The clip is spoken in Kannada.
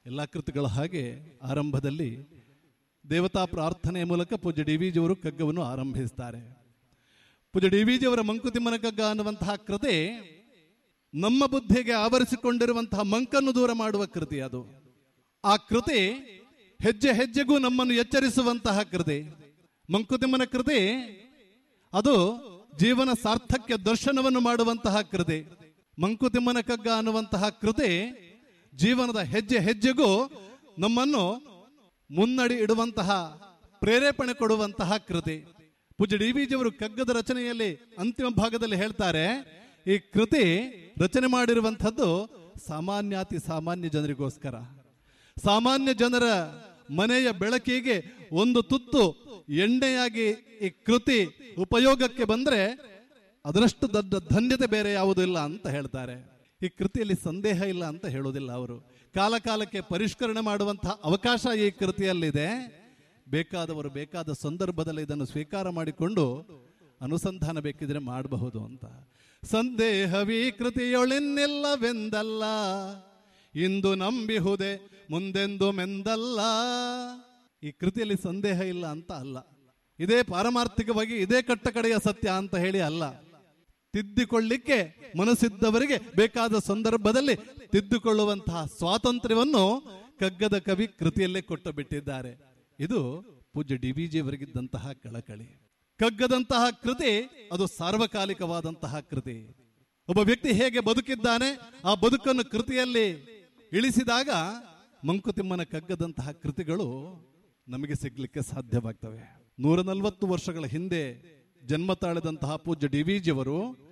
ಎಲ್ಲ ಕೃತಿಗಳ ಹಾಗೆ ಆರಂಭದಲ್ಲಿ ದೇವತಾ ಪ್ರಾರ್ಥನೆಯ ಮೂಲಕ ಪೂಜ್ಯ ಡಿ ವಿಜಿಯವರು ಕಗ್ಗವನ್ನು ಆರಂಭಿಸ್ತಾರೆ ಪೂಜ್ಯ ಡಿ ವಿಜಿಯವರ ಮಂಕುತಿಮ್ಮನ ಕಗ್ಗ ಅನ್ನುವಂತಹ ಕೃತಿ ನಮ್ಮ ಬುದ್ಧಿಗೆ ಆವರಿಸಿಕೊಂಡಿರುವಂತಹ ಮಂಕನ್ನು ದೂರ ಮಾಡುವ ಕೃತಿ ಅದು ಆ ಕೃತಿ ಹೆಜ್ಜೆ ಹೆಜ್ಜೆಗೂ ನಮ್ಮನ್ನು ಎಚ್ಚರಿಸುವಂತಹ ಕೃತಿ ಮಂಕುತಿಮ್ಮನ ಕೃತಿ ಅದು ಜೀವನ ಸಾರ್ಥಕ್ಯ ದರ್ಶನವನ್ನು ಮಾಡುವಂತಹ ಕೃತಿ ಮಂಕುತಿಮ್ಮನ ಕಗ್ಗ ಅನ್ನುವಂತಹ ಕೃತಿ ಜೀವನದ ಹೆಜ್ಜೆ ಹೆಜ್ಜೆಗೂ ನಮ್ಮನ್ನು ಮುನ್ನಡಿ ಇಡುವಂತಹ ಪ್ರೇರೇಪಣೆ ಕೊಡುವಂತಹ ಕೃತಿ ಪೂಜ್ಯ ಡಿ ವಿಜಿಯವರು ಕಗ್ಗದ ರಚನೆಯಲ್ಲಿ ಅಂತಿಮ ಭಾಗದಲ್ಲಿ ಹೇಳ್ತಾರೆ ಈ ಕೃತಿ ರಚನೆ ಮಾಡಿರುವಂಥದ್ದು ಸಾಮಾನ್ಯಾತಿ ಸಾಮಾನ್ಯ ಜನರಿಗೋಸ್ಕರ ಸಾಮಾನ್ಯ ಜನರ ಮನೆಯ ಬೆಳಕಿಗೆ ಒಂದು ತುತ್ತು ಎಣ್ಣೆಯಾಗಿ ಈ ಕೃತಿ ಉಪಯೋಗಕ್ಕೆ ಬಂದ್ರೆ ಅದರಷ್ಟು ದೊಡ್ಡ ಧನ್ಯತೆ ಬೇರೆ ಯಾವುದೂ ಇಲ್ಲ ಅಂತ ಹೇಳ್ತಾರೆ ಈ ಕೃತಿಯಲ್ಲಿ ಸಂದೇಹ ಇಲ್ಲ ಅಂತ ಹೇಳೋದಿಲ್ಲ ಅವರು ಕಾಲ ಕಾಲಕ್ಕೆ ಪರಿಷ್ಕರಣೆ ಮಾಡುವಂತಹ ಅವಕಾಶ ಈ ಕೃತಿಯಲ್ಲಿದೆ ಬೇಕಾದವರು ಬೇಕಾದ ಸಂದರ್ಭದಲ್ಲಿ ಇದನ್ನು ಸ್ವೀಕಾರ ಮಾಡಿಕೊಂಡು ಅನುಸಂಧಾನ ಬೇಕಿದ್ರೆ ಮಾಡಬಹುದು ಅಂತ ಸಂದೇಹವೀ ಕೃತಿಯೊಳೆನ್ನೆಲ್ಲವೆಂದಲ್ಲ ಇಂದು ನಂಬಿಹುದೆ ಮುಂದೆಂದು ಮೆಂದಲ್ಲ ಈ ಕೃತಿಯಲ್ಲಿ ಸಂದೇಹ ಇಲ್ಲ ಅಂತ ಅಲ್ಲ ಇದೇ ಪಾರಮಾರ್ಥಿಕವಾಗಿ ಇದೇ ಕಟ್ಟ ಕಡೆಯ ಸತ್ಯ ಅಂತ ಹೇಳಿ ಅಲ್ಲ ತಿದ್ದಿಕೊಳ್ಳಿಕ್ಕೆ ಮನಸ್ಸಿದ್ದವರಿಗೆ ಬೇಕಾದ ಸಂದರ್ಭದಲ್ಲಿ ತಿದ್ದುಕೊಳ್ಳುವಂತಹ ಸ್ವಾತಂತ್ರ್ಯವನ್ನು ಕಗ್ಗದ ಕವಿ ಕೃತಿಯಲ್ಲೇ ಕೊಟ್ಟು ಬಿಟ್ಟಿದ್ದಾರೆ ಇದು ಪೂಜ್ಯ ಡಿ ವಿ ಜಿಯವರಿಗಿದ್ದಂತಹ ಕಳಕಳಿ ಕಗ್ಗದಂತಹ ಕೃತಿ ಅದು ಸಾರ್ವಕಾಲಿಕವಾದಂತಹ ಕೃತಿ ಒಬ್ಬ ವ್ಯಕ್ತಿ ಹೇಗೆ ಬದುಕಿದ್ದಾನೆ ಆ ಬದುಕನ್ನು ಕೃತಿಯಲ್ಲಿ ಇಳಿಸಿದಾಗ ಮಂಕುತಿಮ್ಮನ ಕಗ್ಗದಂತಹ ಕೃತಿಗಳು ನಮಗೆ ಸಿಗ್ಲಿಕ್ಕೆ ಸಾಧ್ಯವಾಗ್ತವೆ ನೂರ ನಲವತ್ತು ವರ್ಷಗಳ ಹಿಂದೆ ಜನ್ಮ ತಾಳಿದಂತಹ ಪೂಜ್ಯ ಡಿ ವಿ ಜಿಯವರು